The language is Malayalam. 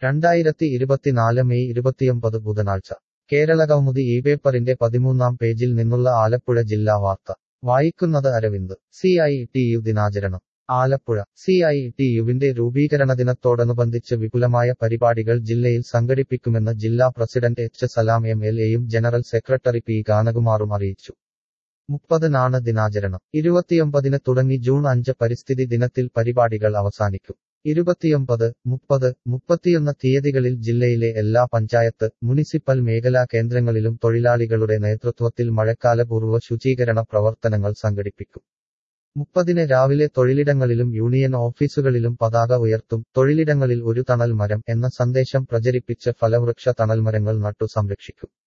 രണ്ടായിരത്തി ഇരുപത്തിനാല് മെയ് ഇരുപത്തിയൊമ്പത് ബുധനാഴ്ച കേരളകൗമുദി ഈ പേപ്പറിന്റെ പതിമൂന്നാം പേജിൽ നിന്നുള്ള ആലപ്പുഴ ജില്ലാ വാർത്ത വായിക്കുന്നത് Aravind C I T U ദിനാചരണം ആലപ്പുഴ സി ഐ ടി യുവിന്റെ രൂപീകരണ ദിനത്തോടനുബന്ധിച്ച് വിപുലമായ പരിപാടികൾ ജില്ലയിൽ സംഘടിപ്പിക്കുമെന്ന് ജില്ലാ president H Salam M L എയും ജനറൽ സെക്രട്ടറി പി ഗാനകുമാറും അറിയിച്ചു മുപ്പതിനാണ് ദിനാചരണം ഇരുപത്തിയൊമ്പതിന് തുടങ്ങി ജൂൺ അഞ്ച് പരിസ്ഥിതി ദിനത്തിൽ പരിപാടികൾ അവസാനിക്കും ഇരുപത്തിയൊമ്പത് മുപ്പത് മുപ്പത്തിയൊന്ന് തീയതികളിൽ ജില്ലയിലെ എല്ലാ പഞ്ചായത്ത് മുനിസിപ്പൽ മേഖലാ കേന്ദ്രങ്ങളിലും തൊഴിലാളികളുടെ നേതൃത്വത്തിൽ മഴക്കാലപൂർവ്വ ശുചീകരണ പ്രവർത്തനങ്ങൾ സംഘടിപ്പിക്കും മുപ്പതിന് രാവിലെ തൊഴിലിടങ്ങളിലും യൂണിയൻ ഓഫീസുകളിലും പതാക ഉയർത്തും തൊഴിലിടങ്ങളിൽ ഒരു തണൽ മരം എന്ന സന്ദേശം പ്രചരിപ്പിച്ച് ഫലവൃക്ഷ തണൽമരങ്ങൾ നട്ടു സംരക്ഷിക്കും